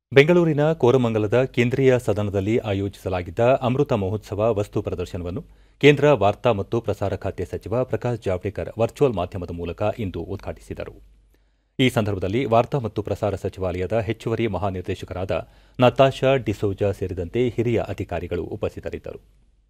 ಬೆಂಗಳೂರಿನ ಕೋರಮಂಗಲದ ಕೇಂದ್ರೀಯ ಸದನದಲ್ಲಿ ಆಯೋಜಿಸಲಾಗಿದ್ದ ಅಮೃತ ಮಹೋತ್ಸವ ವಸ್ತು ಪ್ರದರ್ಶನವನ್ನು ಕೇಂದ್ರ ವಾರ್ತಾ ಮತ್ತು ಪ್ರಸಾರ ಖಾತೆ ಸಚಿವ ಪ್ರಕಾಶ್ ಜಾವಡೇಕರ್ ವರ್ಚುವಲ್ ಮಾಧ್ಯಮದ ಮೂಲಕ ಇಂದು ಉದ್ಘಾಟಿಸಿದರು ಈ ಸಂದರ್ಭದಲ್ಲಿ ವಾರ್ತಾ ಮತ್ತು ಪ್ರಸಾರ ಸಚಿವಾಲಯದ ಹೆಚ್ಚುವರಿ ಮಹಾನಿರ್ದೇಶಕರಾದ ನತಾಶಾ ಡಿಸೋಜಾ ಸೇರಿದಂತೆ ಹಿರಿಯ ಅಧಿಕಾರಿಗಳು ಉಪಸ್ಥಿತರಿದ್ದರು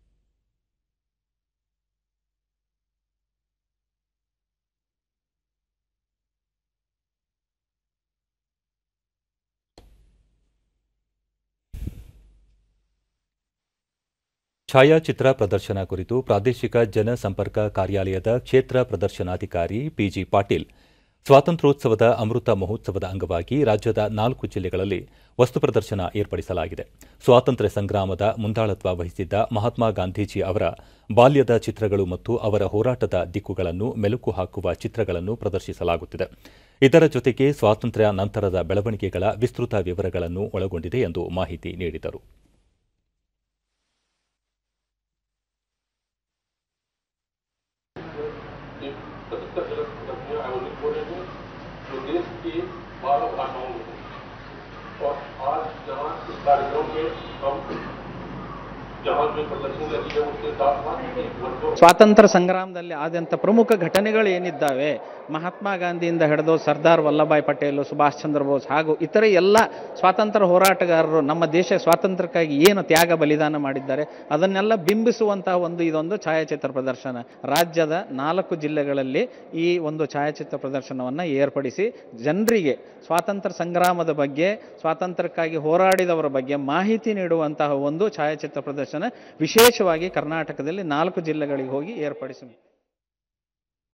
ಛಾಯಾಚಿತ್ರ ಪ್ರದರ್ಶನ ಕುರಿತು ಪ್ರಾದೇಶಿಕ ಜನಸಂಪರ್ಕ ಕಾರ್ಯಾಲಯದ ಕ್ಷೇತ್ರ ಪ್ರದರ್ಶನಾಧಿಕಾರಿ ಪಿಜಿ ಪಾಟೀಲ್ ಸ್ವಾತಂತ್ರ್ಯೋತ್ಸವದ ಅಮೃತ ಮಹೋತ್ಸವದ ಅಂಗವಾಗಿ ರಾಜ್ಯದ ನಾಲ್ಕು ಜಿಲ್ಲೆಗಳಲ್ಲಿ ವಸ್ತು ಪ್ರದರ್ಶನ ಏರ್ಪಡಿಸಲಾಗಿದೆ ಸ್ವಾತಂತ್ರ್ಯ ಸಂಗ್ರಾಮದ ಮುಂದಾಳತ್ವ ವಹಿಸಿದ್ದ ಮಹಾತ್ಮ ಗಾಂಧೀಜಿ ಅವರ ಬಾಲ್ಯದ ಚಿತ್ರಗಳು ಮತ್ತು ಅವರ ಹೋರಾಟದ ದಿಕ್ಕುಗಳನ್ನು ಮೆಲುಕು ಹಾಕುವ ಚಿತ್ರಗಳನ್ನು ಪ್ರದರ್ಶಿಸಲಾಗುತ್ತಿದೆ ಇದರ ಜೊತೆಗೆ ಸ್ವಾತಂತ್ರ್ಯ ನಂತರದ ಬೆಳವಣಿಗೆಗಳ ವಿಸ್ತೃತ ವಿವರಗಳನ್ನು ಒಳಗೊಂಡಿದೆ ಎಂದು ಮಾಹಿತಿ ನೀಡಿದರು एक पचहत्तर जगत प्रदर्शनियाँ आयोजित हो रही हैं जो देश की बारह भाषाओं में हैं और आज जहाँ इस कार्यक्रम में हम जहाँ जो प्रदर्शनी लगी है उसके साथ साथ एक वर्चुअल ಸ್ವಾತಂತ್ರ್ಯ ಸಂಗ್ರಾಮದಲ್ಲಿ ಆದಂಥ ಪ್ರಮುಖ ಘಟನೆಗಳು ಏನಿದ್ದಾವೆ ಮಹಾತ್ಮ ಗಾಂಧಿಯಿಂದ ಹಿಡಿದು ಸರ್ದಾರ್ ವಲ್ಲಭಾಯ್ ಪಟೇಲ್ ಸುಭಾಷ್ ಚಂದ್ರ ಬೋಸ್ ಹಾಗೂ ಇತರೆ ಎಲ್ಲ ಸ್ವಾತಂತ್ರ್ಯ ಹೋರಾಟಗಾರರು ನಮ್ಮ ದೇಶ ಸ್ವಾತಂತ್ರ್ಯಕ್ಕಾಗಿ ಏನು ತ್ಯಾಗ ಬಲಿದಾನ ಮಾಡಿದ್ದಾರೆ ಅದನ್ನೆಲ್ಲ ಬಿಂಬಿಸುವಂತಹ ಒಂದು ಇದೊಂದು ಛಾಯಾಚಿತ್ರ ಪ್ರದರ್ಶನ ರಾಜ್ಯದ ನಾಲ್ಕು ಜಿಲ್ಲೆಗಳಲ್ಲಿ ಈ ಒಂದು ಛಾಯಾಚಿತ್ರ ಪ್ರದರ್ಶನವನ್ನು ಏರ್ಪಡಿಸಿ ಜನರಿಗೆ ಸ್ವಾತಂತ್ರ್ಯ ಸಂಗ್ರಾಮದ ಬಗ್ಗೆ ಸ್ವಾತಂತ್ರ್ಯಕ್ಕಾಗಿ ಹೋರಾಡಿದವರ ಬಗ್ಗೆ ಮಾಹಿತಿ ನೀಡುವಂತಹ ಒಂದು ಛಾಯಾಚಿತ್ರ ಪ್ರದರ್ಶನ ವಿಶೇಷವಾಗಿ ಕರ್ನಾಟಕದಲ್ಲಿ ನಾಲ್ಕು ಜಿಲ್ಲೆಗಳಿಗೆ ಹೋಗಿ ಏರ್ಪಡಿಸಿ